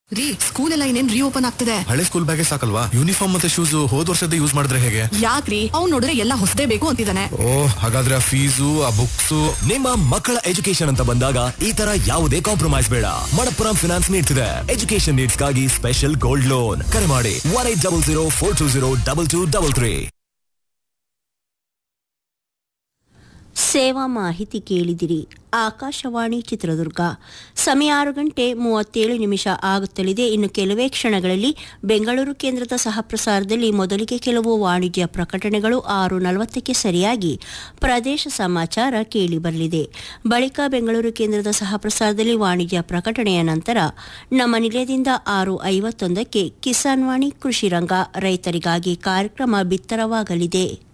ರೀ ಸ್ಕೂಲ್ ಎಲ್ಲ ಇನ್ನೇನ್ ರೀಓಪನ್ ಆಗ್ತದೆ ಹಳೆ ಸ್ಕೂಲ್ ಬ್ಯಾಗೇ ಸಾಕಲ್ವಾ ಯೂನಿಫಾರ್ಮ್ ಮತ್ತೆ ಶೂಸ್ ಹೋದ್ ವರ್ಷದ ಯೂಸ್ ಮಾಡಿದ್ರೆ ಹೇಗೆ ಯಾಕ್ರಿ ಅವ್ನ್ ನೋಡಿದ್ರೆ ಎಲ್ಲ ಹೊಸದೇ ಬೇಕು ಅಂತಿದ್ದಾನೆ ಓ ಹಾಗಾದ್ರೆ ಆ ಫೀಸು ಆ ಬುಕ್ಸ್ ನಿಮ್ಮ ಮಕ್ಕಳ ಎಜುಕೇಶನ್ ಅಂತ ಬಂದಾಗ ಈ ತರ ಯಾವುದೇ ಕಾಂಪ್ರಮೈಸ್ ಬೇಡ ಮಣಪ್ಪುರಂ ಫಿನಾನ್ಸ್ ನೀಡ್ತಿದೆ ಎಜುಕೇಶನ್ ನೀಡ್ಸ್ ಗಾಗಿ ಸ್ಪೆಷಲ್ ಗೋಲ್ಡ್ ಲೋನ್ ಕರೆ ಮಾಡಿ one eight double zero four two zero double two double three ಸೇವಾ ಮಾಹಿತಿ ಕೇಳಿದಿರಿ ಆಕಾಶವಾಣಿ ಚಿತ್ರದುರ್ಗ ಸಮಯ ಆರು ಗಂಟೆ ಮೂವತ್ತೇಳು ನಿಮಿಷ ಆಗುತ್ತಲಿದೆ ಇನ್ನು ಕೆಲವೇ ಕ್ಷಣಗಳಲ್ಲಿ ಬೆಂಗಳೂರು ಕೇಂದ್ರದ ಸಹಪ್ರಸಾರದಲ್ಲಿ ಮೊದಲಿಗೆ ಕೆಲವು ವಾಣಿಜ್ಯ ಪ್ರಕಟಣೆಗಳು ಆರು ನಲವತ್ತಕ್ಕೆ ಸರಿಯಾಗಿ ಪ್ರದೇಶ ಸಮಾಚಾರ ಕೇಳಿಬರಲಿದೆ ಬಳಿಕ ಬೆಂಗಳೂರು ಕೇಂದ್ರದ ಸಹಪ್ರಸಾರದಲ್ಲಿ ವಾಣಿಜ್ಯ ಪ್ರಕಟಣೆಯ ನಂತರ ನಮ್ಮ ನಿಲಯದಿಂದ ಆರು ಐವತ್ತೊಂದಕ್ಕೆ ಕಿಸಾನ್ ವಾಣಿ ಕೃಷಿ ರಂಗ ರೈತರಿಗಾಗಿ ಕಾರ್ಯಕ್ರಮ ಬಿತ್ತರವಾಗಲಿದೆ